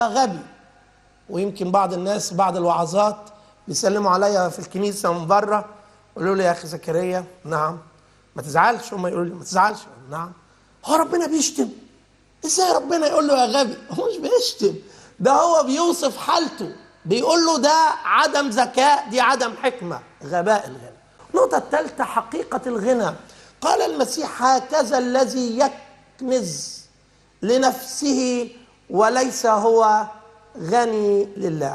غبي ويمكن بعض الناس بعض الوعظات بيسلموا عليا في الكنيسه من بره يقولوا لي يا اخي زكريا نعم ما تزعلش هم يقولوا لي ما تزعلش نعم هو ربنا بيشتم ازاي ربنا يقول له يا غبي هو مش بيشتم ده هو بيوصف حالته بيقول له ده عدم ذكاء دي عدم حكمه غباء الغنى النقطه الثالثه حقيقه الغنى قال المسيح هكذا الذي يكنز لنفسه وليس هو غني لله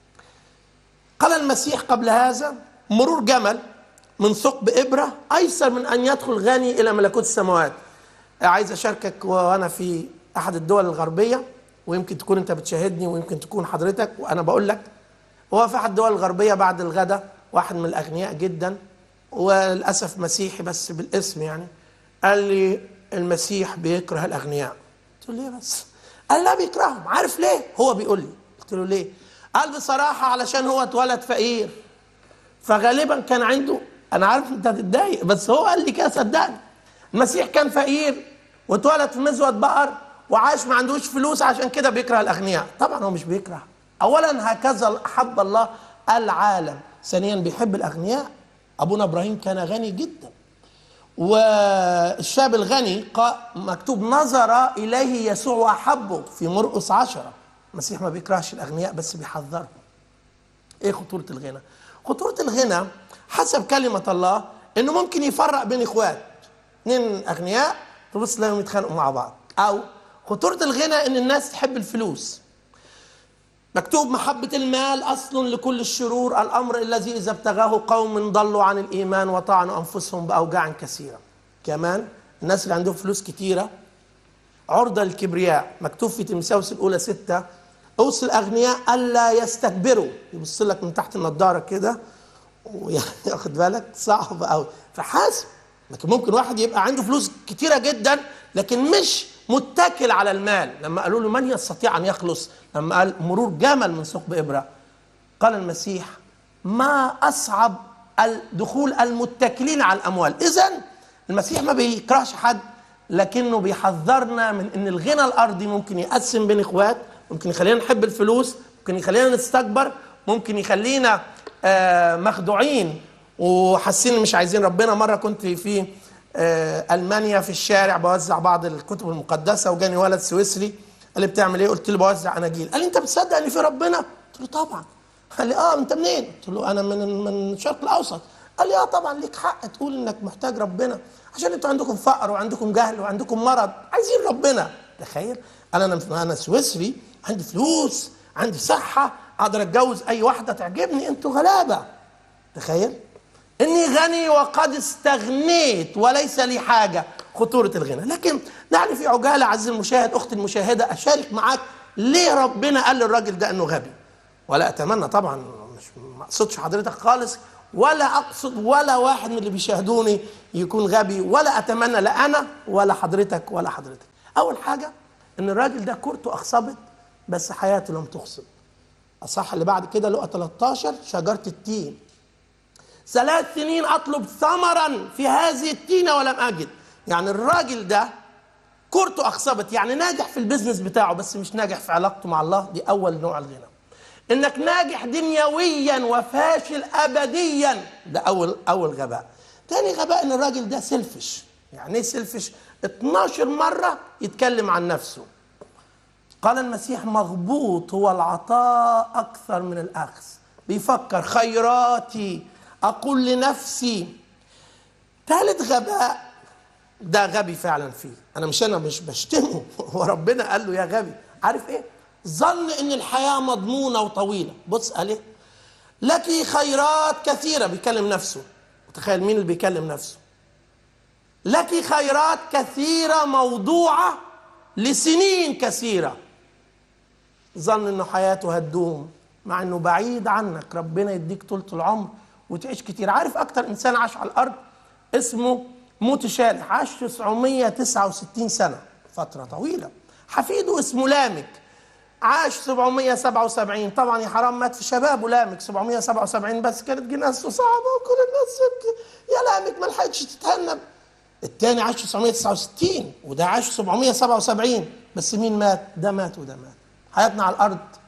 قال المسيح قبل هذا مرور جمل من ثقب إبرة أيسر من أن يدخل غني إلى ملكوت السماوات عايز أشاركك وأنا في أحد الدول الغربية ويمكن تكون أنت بتشاهدني ويمكن تكون حضرتك وأنا بقول لك هو في أحد الدول الغربية بعد الغداء واحد من الأغنياء جدا وللأسف مسيحي بس بالاسم يعني قال لي المسيح بيكره الأغنياء قلت له ليه بس قال لا بيكرههم عارف ليه هو بيقول لي قلت له ليه قال بصراحة علشان هو اتولد فقير فغالبا كان عنده انا عارف انت هتتضايق بس هو قال لي كده صدقني المسيح كان فقير واتولد في مزود بقر وعاش ما عندوش فلوس عشان كده بيكره الاغنياء طبعا هو مش بيكره اولا هكذا احب الله العالم ثانيا بيحب الاغنياء ابونا ابراهيم كان غني جدا والشاب الغني مكتوب نظر اليه يسوع واحبه في مرقس عشرة المسيح ما بيكرهش الاغنياء بس بيحذرهم ايه خطوره الغنى خطوره الغنى حسب كلمه الله انه ممكن يفرق بين اخوات اثنين اغنياء تبص تلاقيهم يتخانقوا مع بعض او خطوره الغنى ان الناس تحب الفلوس مكتوب محبة المال أصل لكل الشرور الأمر الذي إذا ابتغاه قوم ضلوا عن الإيمان وطعنوا أنفسهم بأوجاع كثيرة كمان الناس اللي عندهم فلوس كتيرة عرضة للكبرياء مكتوب في تمساوس الأولى ستة أوصي الأغنياء ألا يستكبروا يبص لك من تحت النضارة كده وياخد بالك صعب أوي فحاسب لكن ممكن واحد يبقى عنده فلوس كتيرة جدا لكن مش متكل على المال لما قالوا له من يستطيع أن يخلص لما قال مرور جمل من ثقب إبرة قال المسيح ما أصعب الدخول المتكلين على الأموال إذا المسيح ما بيكرهش حد لكنه بيحذرنا من ان الغنى الارضي ممكن يقسم بين اخوات ممكن يخلينا نحب الفلوس ممكن يخلينا نستكبر ممكن يخلينا آه مخدوعين وحاسين مش عايزين ربنا مره كنت في آه المانيا في الشارع بوزع بعض الكتب المقدسه وجاني ولد سويسري قال لي بتعمل ايه قلت له بوزع اناجيل قال لي انت بتصدق ان في ربنا قلت له طبعا قال لي اه انت منين قلت له انا من من الشرق الاوسط قال لي اه طبعا ليك حق تقول انك محتاج ربنا عشان انتوا عندكم فقر وعندكم جهل وعندكم مرض عايزين ربنا تخيل انا انا انا سويسري عندي فلوس عندي صحه اقدر اتجوز اي واحده تعجبني انتوا غلابه تخيل اني غني وقد استغنيت وليس لي حاجه خطوره الغنى لكن دعني في عجاله عزيزي المشاهد اختي المشاهده اشارك معاك ليه ربنا قال للراجل ده انه غبي ولا اتمنى طبعا مش ما اقصدش حضرتك خالص ولا اقصد ولا واحد من اللي بيشاهدوني يكون غبي ولا اتمنى لا انا ولا حضرتك ولا حضرتك اول حاجه ان الراجل ده كورته اخصبت بس حياته لم تخصب الصح اللي بعد كده لقى 13 شجره التين ثلاث سنين اطلب ثمرا في هذه التينه ولم اجد يعني الراجل ده كورته اخصبت يعني ناجح في البيزنس بتاعه بس مش ناجح في علاقته مع الله دي اول نوع الغنى انك ناجح دنيويا وفاشل ابديا ده اول اول غباء تاني غباء ان الراجل ده سيلفش يعني ايه سيلفش 12 مره يتكلم عن نفسه قال المسيح مغبوط هو العطاء اكثر من الاخذ بيفكر خيراتي اقول لنفسي ثالث غباء ده غبي فعلا فيه انا مش انا مش بشتمه هو ربنا قال له يا غبي عارف ايه ظن ان الحياه مضمونه وطويله بص قال ايه لك خيرات كثيره بيكلم نفسه تخيل مين اللي بيكلم نفسه لك خيرات كثيره موضوعه لسنين كثيره ظن انه حياته هتدوم مع انه بعيد عنك ربنا يديك طولة العمر وتعيش كتير عارف اكتر انسان عاش على الارض اسمه موتي شالح عاش 969 سنه فتره طويله حفيده اسمه لامك عاش 777 طبعا يا حرام مات في شبابه لامك 777 بس كانت جنازته صعبه وكل الناس يبكي يا لامك ما لحقتش تتهنب التاني عاش 969 وده عاش 777 بس مين مات؟ ده مات وده مات حياتنا على الارض